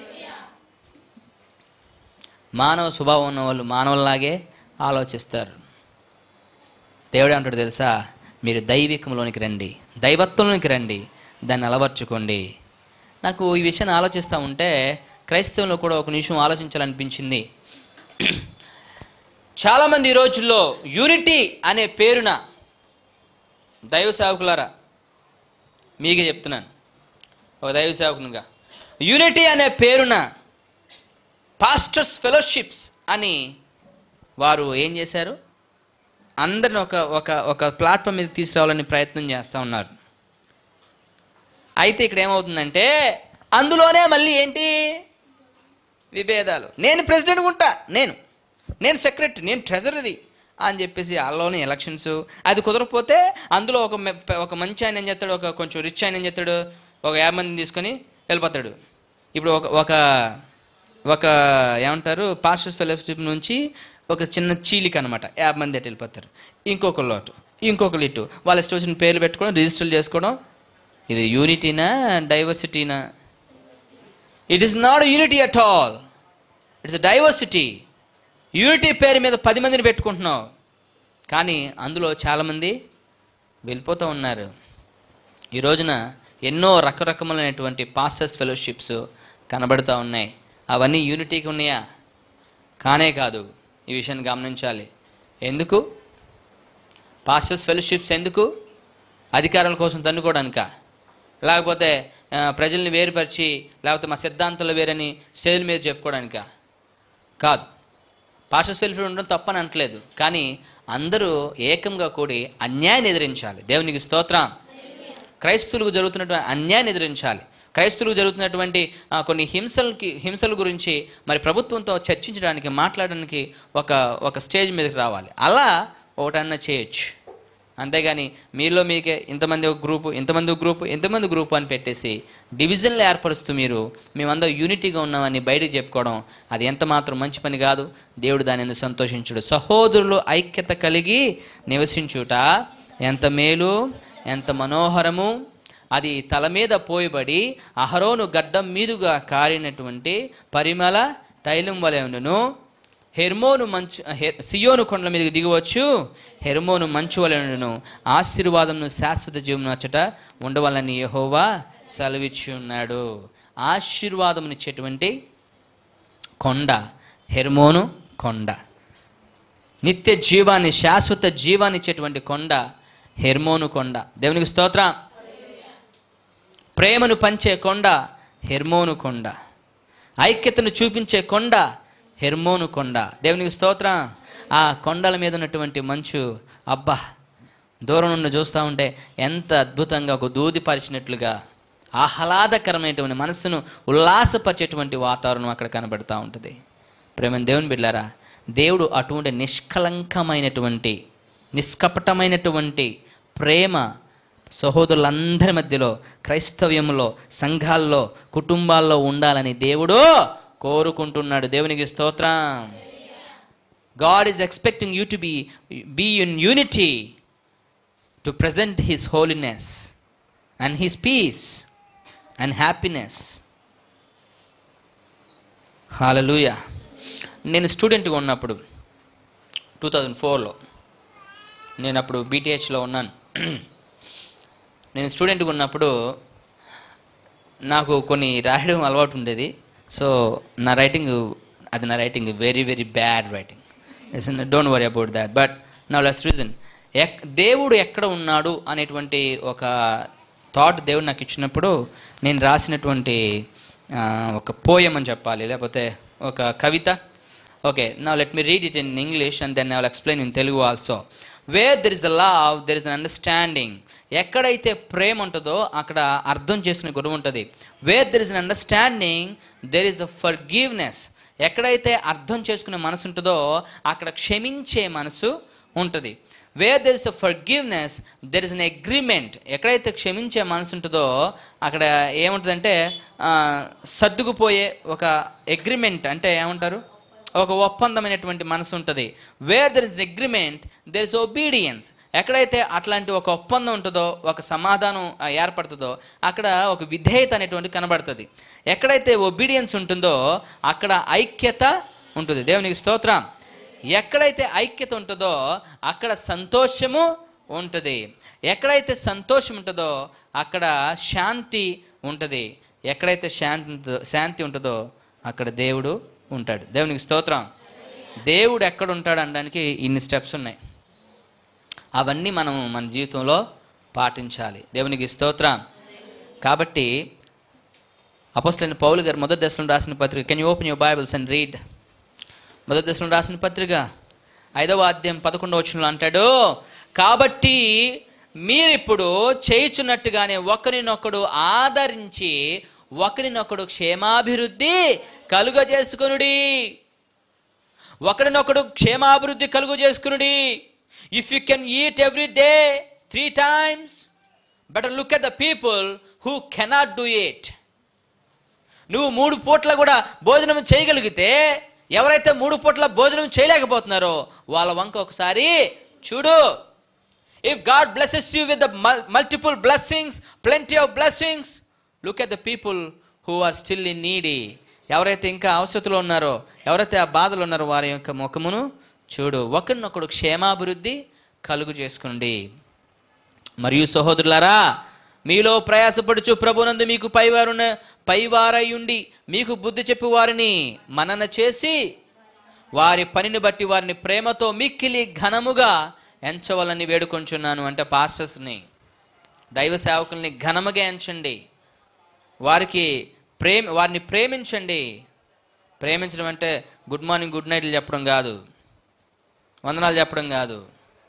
మానవ స్వభావం ఉన్న వాళ్ళు మానవుల్లాగే ఆలోచిస్తారు దేవుడు అంటాడు తెలుసా మీరు దైవికంలోనికి రండి దైవత్వంలోనికి రండి దాన్ని అలవర్చుకోండి నాకు ఈ విషయాన్ని ఆలోచిస్తూ ఉంటే క్రైస్తవంలో కూడా ఒక నిమిషం ఆలోచించాలనిపించింది చాలామంది ఈ రోజుల్లో యూనిటీ అనే పేరున దైవ సేవకులారా మీకే చెప్తున్నాను ఒక దైవ సేవకునిగా యూనిటీ అనే పేరున పాస్టర్స్ ఫెలోషిప్స్ అని వారు ఏం చేశారు అందరిని ఒక ఒక ఒక ప్లాట్ఫామ్ మీద తీసుకురావాలని ప్రయత్నం చేస్తూ ఉన్నారు అయితే ఇక్కడ ఏమవుతుందంటే అందులోనే మళ్ళీ ఏంటి విభేదాలు నేను ప్రెసిడెంట్ ఉంటా నేను నేను సెక్రటరీ నేను ట్రెజరరీ అని చెప్పేసి వాళ్ళలోనే ఎలక్షన్స్ అది కుదరకపోతే అందులో ఒక మె- ఒక మంచి ఆయన ఏం చేస్తాడు ఒక కొంచెం రిచ్ ఆయన ఏం చేస్తాడు ఒక యాభై మందిని తీసుకొని వెళ్ళిపోతాడు ఇప్పుడు ఒక ఒక ఒక ఏమంటారు పాస్టర్స్ ఫెలోషిప్ నుంచి ఒక చిన్న చీలిక అనమాట యాభై మంది అటు వెళ్ళిపోతారు ఇంకొకళ్ళు అటు ఇంకొకరు ఇటు వాళ్ళ ఇష్టం వచ్చిన పేర్లు పెట్టుకోవడం రిజిస్టర్ చేసుకోవడం ఇది యూనిటీనా డైవర్సిటీనా it is not unity at all it's diversity unity పేరు మీద పది మందిని పెట్టుకుంటున్నావు కానీ అందులో చాలామంది వెళ్ళిపోతూ ఉన్నారు ఈ రోజున ఎన్నో రకరకములైనటువంటి పాస్టర్స్ ఫెలోషిప్స్ కనబడుతూ ఉన్నాయి అవన్నీ యూనిటీకి ఉన్నాయా కానే కాదు ఈ విషయాన్ని గమనించాలి ఎందుకు పాస్టర్స్ ఫెలోషిప్స్ ఎందుకు అధికారాల కోసం తన్నుకోవడానికా లేకపోతే ఆ, ప్రజల్ని వేరుపరిచి లేకపోతే మా సిద్ధాంతాలు వేరని స్టేజ్ మీద చెప్పుకోవడానికా కాదు పాస్టర్స్ ఫెలోషిప్ ఉండడం తప్పని అనట్లేదు కానీ అందరూ ఏకంగా కూడి అన్యాయాన్ని ఎదిరించాలి దేవునికి స్తోత్రం క్రైస్తువులకు జరుగుతున్నటువంటి అన్యాయాన్ని ఎదిరించాలి క్రైస్తువులకు జరుగుతున్నటువంటి ఆ, కొన్ని హింసలకి హింసల గురించి మరి ప్రభుత్వంతో చర్చించడానికి మాట్లాడడానికి ఒక ఒక స్టేజ్ మీదకి రావాలి అలా ఒకటన్నా చేయొచ్చు అంతేగాని మీలో మీకే ఇంతమంది ఒక గ్రూపు ఇంతమంది ఒక గ్రూపు ఇంతమంది గ్రూపు అని పెట్టేసి డివిజన్లు ఏర్పరుస్తూ మీరు మేమందరం యూనిటీగా ఉన్నామని బయటకు చెప్పుకోవడం అది ఎంత మాత్రం మంచి పని కాదు దేవుడు దాని ఎందుకు సంతోషించుడు సహోదరులు ఐక్యత కలిగి నివసించుట ఎంత మేలు ఎంత మనోహరము అది తల మీద పోయబడి అహరోను గడ్డం మీదుగా కారినటువంటి పరిమళ తైలం వలె ఉండును హెర్మోను మంచు హె- సియోను కొండల మీదకి దిగవచ్చు హెర్మోను మంచు వలె ఉండును ఆశీర్వాదమును శాశ్వత జీవనం అచ్చట ఉండవాలని యెహోవా సెలవిచ్చి ఉన్నాడు ఆశీర్వాదమునిచ్చేటువంటి కొండ హెర్మోను కొండ నిత్య జీవాన్ని శాశ్వత జీవాన్ని ఇచ్చేటువంటి కొండ హెర్మోను కొండ దేవునికి స్తోత్రం ప్రేమను పంచే కొండ హెర్మోను కొండ ఐక్యతను చూపించే కొండ హెర్మోను కొండ దేవునికి స్తోత్రం ఆ కొండల మీద ఉన్నటువంటి మంచు అబ్బా దూరం నుండి చూస్తూ ఉంటే ఎంత అద్భుతంగా ఒక దూది పరిచినట్లుగా ఆహ్లాదకరమైనటువంటి మనస్సును ఉల్లాసపరిచేటువంటి వాతావరణం అక్కడ కనబడుతూ ఉంటుంది ప్రేమ దేవుని బిడ్డారా దేవుడు అటువంటి నిష్కలంకమైనటువంటి నిష్కపటమైనటువంటి ప్రేమ సహోదరులందరి మధ్యలో క్రైస్తవ్యంలో సంఘాల్లో కుటుంబాల్లో ఉండాలని దేవుడు కోరుకుంటున్నాడు దేవునికి స్తోత్రం God is expecting you to be be in unity to present his holiness and his peace and happiness hallelujah నేను స్టూడెంట్గా ఉన్నప్పుడు టూ థౌజండ్ ఫోర్లో నేను అప్పుడు బీటీహెచ్లో ఉన్నాను నేను స్టూడెంట్గా ఉన్నప్పుడు నాకు కొన్ని రాయడం అలవాటు ఉండేది సో నా రైటింగ్ అది నా writing very very bad writing don't worry about that but నా లెస్ రీజన్ ఎక్ దేవుడు ఎక్కడ ఉన్నాడు అనేటువంటి ఒక థాట్ దేవుడు నాకు ఇచ్చినప్పుడు నేను రాసినటువంటి ఆ, ఒక పోయం అని చెప్పాలి లేకపోతే ఒక కవిత ఓకే నా let me read it in English and then I will explain in Telugu also where there is a love there is an understanding ఎక్కడైతే ప్రేమ ఉంటుందో అక్కడ అర్థం చేసుకునే గురువు ఉంటుంది where there is an understanding there is a forgiveness ఎక్కడైతే అర్థం చేసుకునే మనసు ఉంటుందో అక్కడ క్షమించే మనసు ఉంటుంది where there is a forgiveness there is an agreement ఎక్కడైతే క్షమించే మనసు ఉంటుందో అక్కడ ఏముంటుందంటే ఆ, సర్దుకుపోయే ఒక అగ్రిమెంట్ అంటే ఏమంటారు ఒక ఒప్పందమైనటువంటి మనసు ఉంటుంది where there is agreement there is obedience ఎక్కడైతే అట్లాంటి ఒక ఒప్పందం ఉంటుందో ఒక సమాధానం ఆ, ఏర్పడుతుందో అక్కడ ఒక విధేయత అనేటువంటి కనబడుతుంది ఎక్కడైతే ఒబీడియన్స్ ఉంటుందో అక్కడ ఐక్యత ఉంటుంది దేవునికి స్తోత్రం ఎక్కడైతే ఐక్యత ఉంటుందో అక్కడ సంతోషము ఉంటుంది ఎక్కడైతే సంతోషం ఉంటుందో అక్కడ శాంతి ఉంటుంది ఎక్కడైతే శాంతి ఉంటుందో శాంతి ఉంటుందో అక్కడ దేవుడు ఉంటాడు దేవునికి స్తోత్రం దేవుడు ఎక్కడ ఉంటాడు అనడానికి ఇన్ని స్టెప్స్ ఉన్నాయి అవన్నీ మనం మన జీవితంలో పాటించాలి దేవునికి స్తోత్రం కాబట్టి అపోస్లైన పౌలు గారు మొదటి దశలో రాసిన పత్రిక can you open your Bibles and read మొదటి దశలో రాసిన పత్రిక ఐదవ అధ్యాయం పదకొండవ వచనంలో అంటాడు కాబట్టి మీరిప్పుడు చేయుచున్నట్టుగానే ఒకరినొకడు ఆదరించి ఒకరినొకడు క్షేమాభివృద్ధి కలుగజేసుకొనుడి ఒకరినొకడు క్షేమాభివృద్ధి కలుగు చేసుకునుడి if you can eat every day three times but look at the people who cannot do it నువ్వు మూడు పూట్ల కూడా భోజనం చేయగలిగితే ఎవరైతే మూడు పూట్ల భోజనం చేయలేకపోతున్నారో వాళ్ళ వంక ఒకసారి చూడు if God blesses you with the multiple blessings plenty of blessings look at the people who are still in needy ఎవరైతే ఇంకా అవసరతలో ఉన్నారో ఎవరైతే ఆ బాధలు ఉన్నారో వారి యొక్క ముఖమును చూడు ఒకరినొకడు క్షేమాభివృద్ధి కలుగు చేసుకునండి మరియు సహోదరులారా మీలో ప్రయాసపడుచు ప్రభునందు మీకు పైవారున పైవారయుండి మీకు బుద్ధి చెప్పి వారిని మనన చేసి వారి పనిని బట్టి వారిని ప్రేమతో మిక్కిలి ఘనముగా ఎంచవలని వేడుకొంచున్నాను అంటే పాస్టర్స్ని దైవ సేవకుల్ని ఘనముగా ఎంచండి వారికి ప్రేమ వారిని ప్రేమించండి ప్రేమించడం అంటే గుడ్ మార్నింగ్ గుడ్ నైట్లు చెప్పడం కాదు వందనాలు చెప్పడం కాదు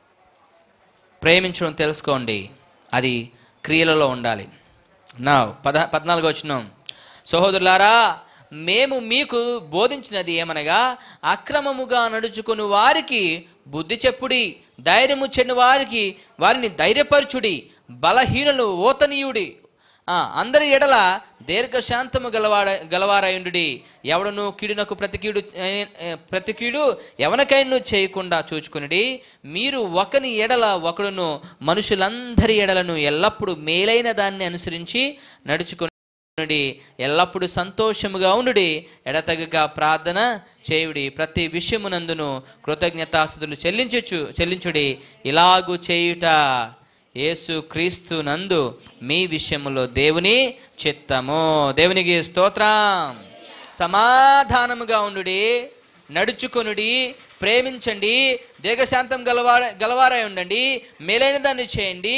ప్రేమించడం తెలుసుకోండి అది క్రియలలో ఉండాలి నా పద పద్నాలుగు వచ్చిన సహోదరులారా మేము మీకు బోధించినది ఏమనగా అక్రమముగా నడుచుకుని వారికి బుద్ధి చెప్పుడి ధైర్యము చెన్ని వారికి వారిని ధైర్యపరచుడి బలహీనులు ఓతనీయుడి ఆ, అందరి ఎడల దీర్ఘశాంతము గలవాడ గలవారయుండు ఎవడను కీడునకు ప్రతికీడు ప్రతికీడు ఎవరికైనా చేయకుండా చూచుకునిడి మీరు ఒకని ఎడల ఒకడును మనుషులందరి ఎడలను ఎల్లప్పుడూ మేలైన దాన్ని అనుసరించి నడుచుకుని ఎల్లప్పుడూ సంతోషముగా ఉండుడి ఎడతగక ప్రార్థన చేయుడి ప్రతి విషయమునందును కృతజ్ఞతాస్తుతులు చెల్లించచ్చు చెల్లించుడి ఇలాగు చేయుట యేసు క్రీస్తు నందు మీ విషయములో దేవుని చిత్తము దేవునికి స్తోత్రం సమాధానముగా ఉండుడి నడుచుకొనుడి ప్రేమించండి దీర్ఘశాంతం గలవార గలవారై ఉండండి మేలైన దాన్ని చేయండి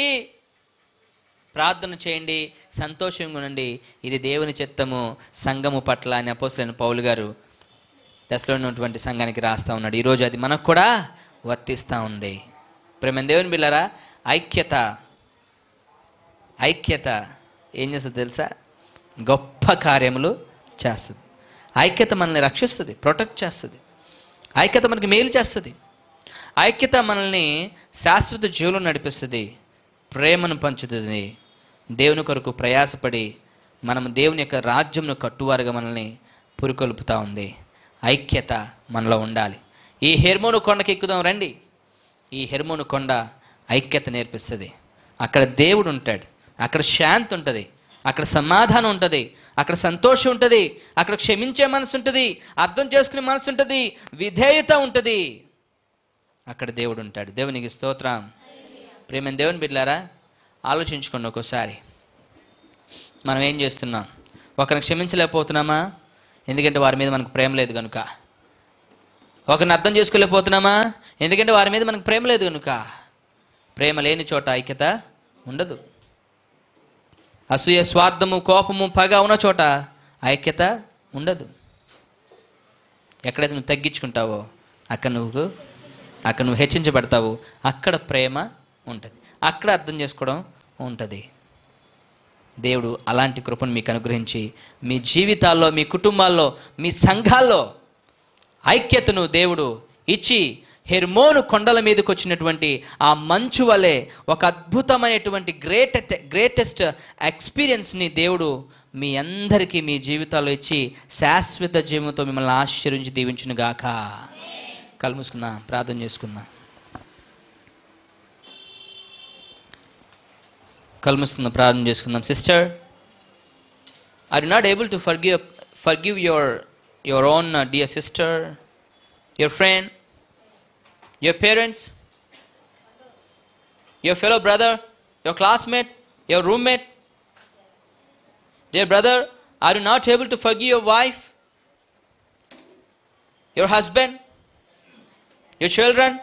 ప్రార్థన చేయండి సంతోషంగా ఉండండి ఇది దేవుని చిత్తము సంఘము పట్ల అని అపోసలైన పౌలు గారు దశలో ఉన్నటువంటి సంఘానికి రాస్తూ ఉన్నాడు ఈరోజు అది మనకు కూడా వర్తిస్తూ ఉంది ప్రేమ దేవుని బిళ్ళరా ఐక్యత ఐక్యత ఏం చేస్తుంది తెలుసా గొప్ప కార్యములు చేస్తుంది ఐక్యత మనల్ని రక్షిస్తుంది ప్రొటెక్ట్ చేస్తుంది ఐక్యత మనకి మేలు చేస్తుంది ఐక్యత మనల్ని శాశ్వత జీవులు నడిపిస్తుంది ప్రేమను పంచుతుంది దేవుని కొరకు ప్రయాసపడి మనం దేవుని యొక్క రాజ్యంను కట్టువారుగా మనల్ని పురికొల్పుతా ఉంది ఐక్యత మనలో ఉండాలి ఈ హెర్మోను కొండకి ఎక్కుదాం రండి ఈ హెర్మోను కొండ ఐక్యత నేర్పిస్తుంది అక్కడ దేవుడు ఉంటాడు అక్కడ శాంతి ఉంటుంది అక్కడ సమాధానం ఉంటుంది అక్కడ సంతోషం ఉంటుంది అక్కడ క్షమించే మనసు ఉంటుంది అర్థం చేసుకునే మనసు ఉంటుంది విధేయత ఉంటుంది అక్కడ దేవుడు ఉంటాడు దేవునికి స్తోత్రం ప్రేమ దేవుని బిడ్డారా ఆలోచించుకోండి ఒక్కోసారి మనం ఏం చేస్తున్నాం ఒకరిని క్షమించలేకపోతున్నామా ఎందుకంటే వారి మీద మనకు ప్రేమ లేదు కనుక ఒకరిని అర్థం చేసుకోలేకపోతున్నామా ఎందుకంటే వారి మీద మనకు ప్రేమ లేదు కనుక ప్రేమ లేని చోట ఐక్యత ఉండదు అసూయ స్వార్థము కోపము పగ ఉన్న చోట ఐక్యత ఉండదు ఎక్కడైతే నువ్వు తగ్గించుకుంటావో అక్కడ నువ్వు అక్కడ నువ్వు హెచ్చించబడతావు అక్కడ ప్రేమ ఉంటుంది అక్కడ అర్థం చేసుకోవడం ఉంటుంది దేవుడు అలాంటి కృపను మీకు అనుగ్రహించి మీ జీవితాల్లో మీ కుటుంబాల్లో మీ సంఘాల్లో ఐక్యతను దేవుడు ఇచ్చి హెర్మోను కొండల మీదకి వచ్చినటువంటి ఆ మంచు వలె ఒక అద్భుతమైనటువంటి గ్రేట్ గ్రేటెస్ట్ ఎక్స్పీరియన్స్ని దేవుడు మీ అందరికీ మీ జీవితాల్లో ఇచ్చి శాశ్వత జీవంతో మిమ్మల్ని ఆశ్చర్యించి దీవించును గాక కళ్ళు మూసుకుందాం ప్రార్థన చేసుకుందాం కళ్ళు మూసుకుందాం ప్రార్థన చేసుకుందాం sister are you not able to forgive forgive your your own dear sister your friend your parents, your fellow brother, your classmate, your roommate. Dear brother, are you not able to forgive your wife, your husband? Your children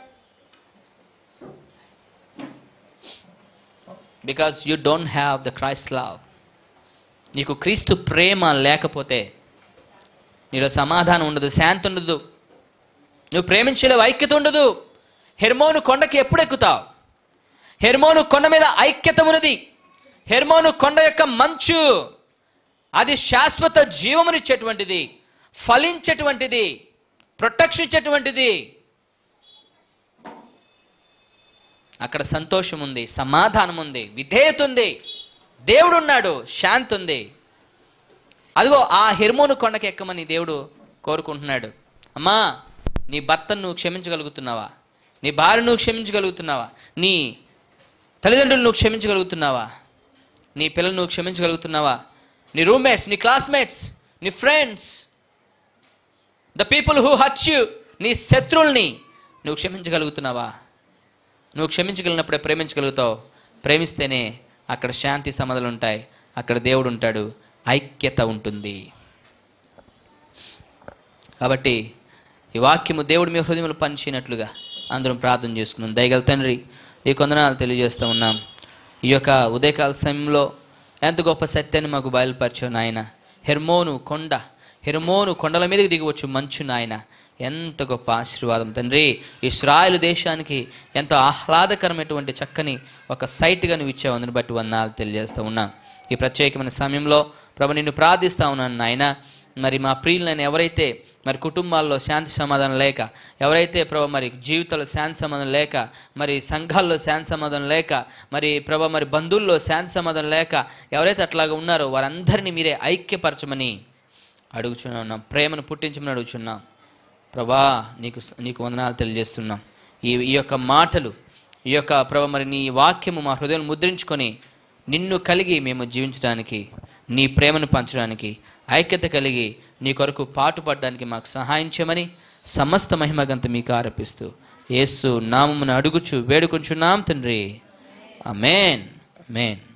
because you don't have the Christ love నీకు క్రీస్తు ప్రేమ లేకపోతే నీలో సమాధానం ఉండదు శాంతి ఉండదు నువ్వు ప్రేమించలేవు ఐక్యత ఉండదు హెర్మోను కొండకి ఎప్పుడు ఎక్కుతావు హెర్మోను కొండ మీద ఐక్యత ఉన్నది హెర్మోను కొండ యొక్క మంచు అది శాశ్వత జీవమునిచ్చేటువంటిది ఫలించేటువంటిది ప్రొటెక్షన్ ఇచ్చేటువంటిది అక్కడ సంతోషం ఉంది సమాధానం ఉంది విధేయత ఉంది దేవుడు ఉన్నాడు శాంతి ఉంది అదిగో ఆ హెర్మోను కొండకి ఎక్కమని దేవుడు కోరుకుంటున్నాడు అమ్మా నీ భర్తను నువ్వు క్షమించగలుగుతున్నావా నీ భార్య నువ్వు క్షమించగలుగుతున్నావా నీ తల్లిదండ్రులు నువ్వు క్షమించగలుగుతున్నావా నీ పిల్లలు నువ్వు క్షమించగలుగుతున్నావా నీ రూమ్మేట్స్ నీ క్లాస్మేట్స్ నీ ఫ్రెండ్స్ ద పీపుల్ హూ హచ్ యూ నీ శత్రువుల్ని నువ్వు క్షమించగలుగుతున్నావా నువ్వు క్షమించగలిగినప్పుడే ప్రేమించగలుగుతావు ప్రేమిస్తేనే అక్కడ శాంతి సమాధాలు ఉంటాయి అక్కడ దేవుడు ఉంటాడు ఐక్యత ఉంటుంది కాబట్టి ఈ వాక్యము దేవుడు మీ హృదయంలో పనిచేయనట్లుగా అందరం ప్రార్థన చేసుకున్నాం దయగల తండ్రి ఈ కొందనాలు తెలియజేస్తూ ఉన్నాం ఈ యొక్క ఉదయకాల సమయంలో ఎంత గొప్ప సత్యాన్ని మాకు బయలుపరిచావు నాయన హెర్మోను కొండ హెర్మోను కొండల మీదకి దిగవచ్చు మంచు నాయన ఎంత గొప్ప ఆశీర్వాదం తండ్రి ఇస్రాయలు దేశానికి ఎంతో ఆహ్లాదకరమైనటువంటి చక్కని ఒక సైట్గా నువ్వు ఇచ్చావు అందుని బట్టి వందనాలు తెలియజేస్తూ ఉన్నాం ఈ ప్రత్యేకమైన సమయంలో ప్రభు నిన్ను ప్రార్థిస్తా ఉన్నాను నాయన మరి మా ప్రియులైన ఎవరైతే మరి కుటుంబాల్లో శాంతి సమాధానం లేక ఎవరైతే ప్రభు మరి జీవితంలో శాంతి సమాధానం లేక మరి సంఘాల్లో శాంతి సమాధానం లేక మరి ప్రభు మరి బంధువుల్లో శాంతి సమాధానం లేక ఎవరైతే అట్లాగా ఉన్నారో వారందరినీ మీరే ఐక్యపరచమని అడుగుచున్నాం ప్రేమను పుట్టించమని అడుగుచున్నాం ప్రభా నీకు నీకు వందనాలు తెలియజేస్తున్నాం ఈ ఈ యొక్క మాటలు ఈ యొక్క ప్రభ మరి నీ వాక్యము మా హృదయం ముద్రించుకొని నిన్ను కలిగి మేము జీవించడానికి నీ ప్రేమను పంచడానికి ఐక్యత కలిగి నీ కొరకు పాటుపడడానికి మాకు సహాయం చేయమని సమస్త మహిమగంత మీకు ఆరోపిస్తూ యేసు నామమును అడుగుచు వేడుకొంచున్నాం తండ్రి అమేన్ అమేన్